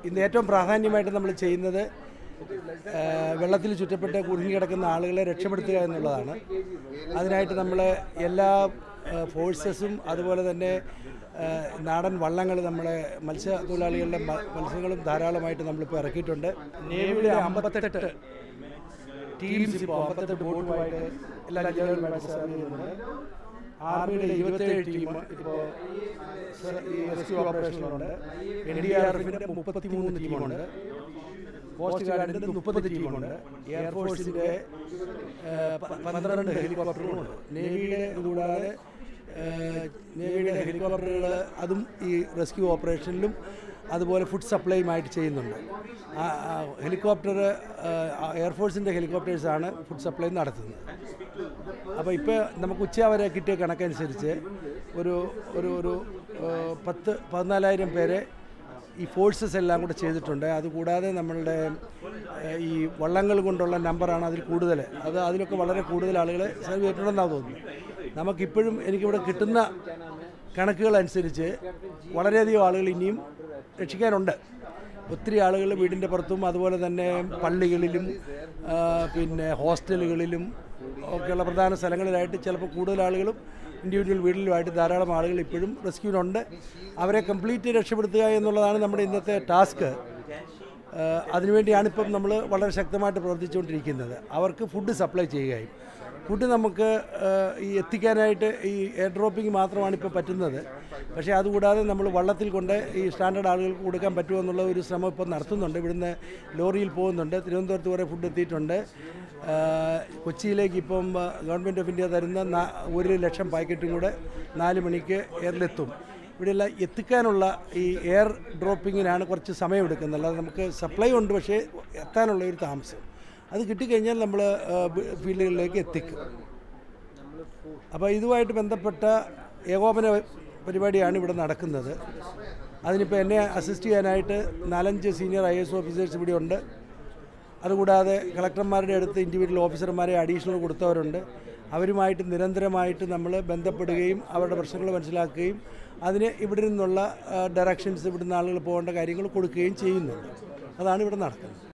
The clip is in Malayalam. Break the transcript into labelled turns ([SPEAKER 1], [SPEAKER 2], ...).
[SPEAKER 1] ഇന്ന് ഏറ്റവും പ്രാധാന്യമായിട്ട് നമ്മൾ ചെയ്യുന്നത് ആ, വെള്ളത്തിൽ ചുറ്റപ്പെട്ട് കുടുങ്ങിക്കിടക്കുന്ന ആളുകളെ രക്ഷപ്പെടുത്തുക എന്നുള്ളതാണ് അതിനായിട്ട് നമ്മൾ എല്ലാ ഫോഴ്സസും അതുപോലെ തന്നെ ആ, നാടൻ വള്ളങ്ങൾ നമ്മളെ മത്സ്യത്തൊഴിലാളികളുടെ മ- മത്സ്യങ്ങളും ധാരാളമായിട്ട് നമ്മളിപ്പോൾ ഇറക്കിയിട്ടുണ്ട് നേവിയുടെ അമ്പത്തെട്ട് ടീംസ് ഇപ്പോൾ അമ്പത്തെട്ട് ബോട്ടുമായിട്ട് എല്ലാ ജില്ലകളിലുമായിട്ട് serve ചെയ്യുന്നുണ്ട് ആർമിയുടെ ഇരുപത്തേഴ് ടീം ഇപ്പോൾ ഈ റെസ്ക്യൂ ഓപ്പറേഷനിലുണ്ട് എൻ ഡി ആർ എഫിൻ്റെ മുപ്പത്തിമൂന്ന് ടീമുണ്ട് കോസ്റ്റ് ഗാർഡിൻ്റെ മുപ്പത് ടീമുണ്ട് എയർഫോഴ്സിൻ്റെ പന്ത്രണ്ട് ഹെലികോപ്റ്ററുകളുണ്ട് നേവിയുടെ ഇതുകൂടാതെ ഏഹ്, നേവിയുടെ ഹെലികോപ്റ്ററുകൾ അതും ഈ റെസ്ക്യൂ ഓപ്പറേഷനിലും അതുപോലെ ഫുഡ് സപ്ലൈയുമായിട്ട് ചെയ്യുന്നുണ്ട് ആ ആ ഹെലികോപ്റ്റർ എയർഫോഴ്സിൻ്റെ ഹെലികോപ്റ്റേഴ്സാണ് ഫുഡ് സപ്ലൈ നടത്തുന്നത് അപ്പോൾ ഇപ്പോൾ നമുക്ക് ഉച്ച വരെ കിട്ടിയ കണക്കനുസരിച്ച് ഒരു ഒരു ഒരു ഏഹ്, പത്ത് പതിനാലായിരം പേരെ ഈ ഫോഴ്സസ് എല്ലാം കൂടെ ചെയ്തിട്ടുണ്ട് അതുകൂടാതെ നമ്മളുടെ ഏഹ്, ഈ വള്ളങ്ങൾ കൊണ്ടുള്ള നമ്പറാണ് അതിൽ കൂടുതൽ അത് അതിലൊക്കെ വളരെ കൂടുതൽ ആളുകൾ സെർവ് ചെയ്തിട്ടുണ്ടെന്നാണ് തോന്നുന്നത് നമുക്കിപ്പോഴും എനിക്കിവിടെ കിട്ടുന്ന കണക്കുകൾ അനുസരിച്ച് വളരെയധികം ആളുകൾ ഇനിയും രക്ഷിക്കാനുണ്ട് ഒത്തിരി ആളുകൾ വീടിൻ്റെ പുറത്തും അതുപോലെ തന്നെ പള്ളികളിലും ആ, പിന്നെ ഹോസ്റ്റലുകളിലും ഒക്കെയുള്ള പ്രധാന സ്ഥലങ്ങളിലായിട്ട് ചിലപ്പോൾ കൂടുതൽ ആളുകളും ഇൻഡിവിജ്വൽ വീട്ടിലുമായിട്ട് ധാരാളം ആളുകൾ ഇപ്പോഴും റെസ്ക്യൂവിനുണ്ട് അവരെ കംപ്ലീറ്റ് രക്ഷപ്പെടുത്തുക എന്നുള്ളതാണ് നമ്മുടെ ഇന്നത്തെ ടാസ്ക് അതിനുവേണ്ടിയാണ് ഇപ്പം നമ്മൾ വളരെ ശക്തമായിട്ട് പ്രവർത്തിച്ചുകൊണ്ടിരിക്കുന്നത് അവർക്ക് ഫുഡ് സപ്ലൈ ചെയ്യുകയും ഫുഡ് നമുക്ക് ആ, ഈ എത്തിക്കാനായിട്ട് ഈ എയർ ഡ്രോപ്പിംഗ് മാത്രമാണ് ഇപ്പോൾ പറ്റുന്നത് പക്ഷേ അതുകൂടാതെ നമ്മൾ വള്ളത്തിൽ കൊണ്ട് ഈ സ്റ്റാൻഡേർഡ് ആളുകൾക്ക് കൊടുക്കാൻ പറ്റുമോ എന്നുള്ള ഒരു ശ്രമം ഇപ്പോൾ നടത്തുന്നുണ്ട് ഇവിടുന്ന് ലോറിയിൽ പോകുന്നുണ്ട് തിരുവനന്തപുരത്ത് കുറേ ഫുഡ് എത്തിയിട്ടുണ്ട് ആ, കൊച്ചിയിലേക്ക് ഇപ്പം ആ, ഗവൺമെൻറ് ഓഫ് ഇന്ത്യ തരുന്ന നാ- ഒരു ലക്ഷം പാക്കറ്റും കൂടെ നാല് മണിക്ക് എയറിലെത്തും ഇവിടെയെല്ലാം എത്തിക്കാനുള്ള ഈ എയർ ഡ്രോപ്പിങ്ങിനാണ് കുറച്ച് സമയമെടുക്കുന്നത് അല്ലാതെ നമുക്ക് സപ്ലൈ ഉണ്ട് പക്ഷേ എത്താനുള്ള ഒരു താമസം അത് കിട്ടിക്കഴിഞ്ഞാൽ നമ്മൾ ഫീൽഡുകളിലേക്ക് എത്തിക്കും അപ്പോൾ ഇതുമായിട്ട് ബന്ധപ്പെട്ട ഏകോപന പരിപാടിയാണ് ഇവിടെ നടക്കുന്നത് അതിനിപ്പോൾ എന്നെ അസിസ്റ്റ് ചെയ്യാനായിട്ട് നാലഞ്ച് സീനിയർ ഐ എസ് ഓഫീസേഴ്സ് ഇവിടെ ഉണ്ട് അതുകൂടാതെ കളക്ടർമാരുടെ അടുത്ത് ഇൻഡിവിജ്വൽ ഓഫീസർമാരെ അഡീഷണൽ കൊടുത്തവരുണ്ട് അവരുമായിട്ട് നിരന്തരമായിട്ട് നമ്മൾ ബന്ധപ്പെടുകയും അവരുടെ പ്രശ്നങ്ങൾ മനസ്സിലാക്കുകയും അതിന് ഇവിടെ നിന്നുള്ള ഡയറക്ഷൻസ് ഇവിടുന്ന് ആളുകൾ പോകേണ്ട കാര്യങ്ങൾ കൊടുക്കുകയും ചെയ്യുന്നുണ്ട് അതാണ് ഇവിടെ നടക്കുന്നത്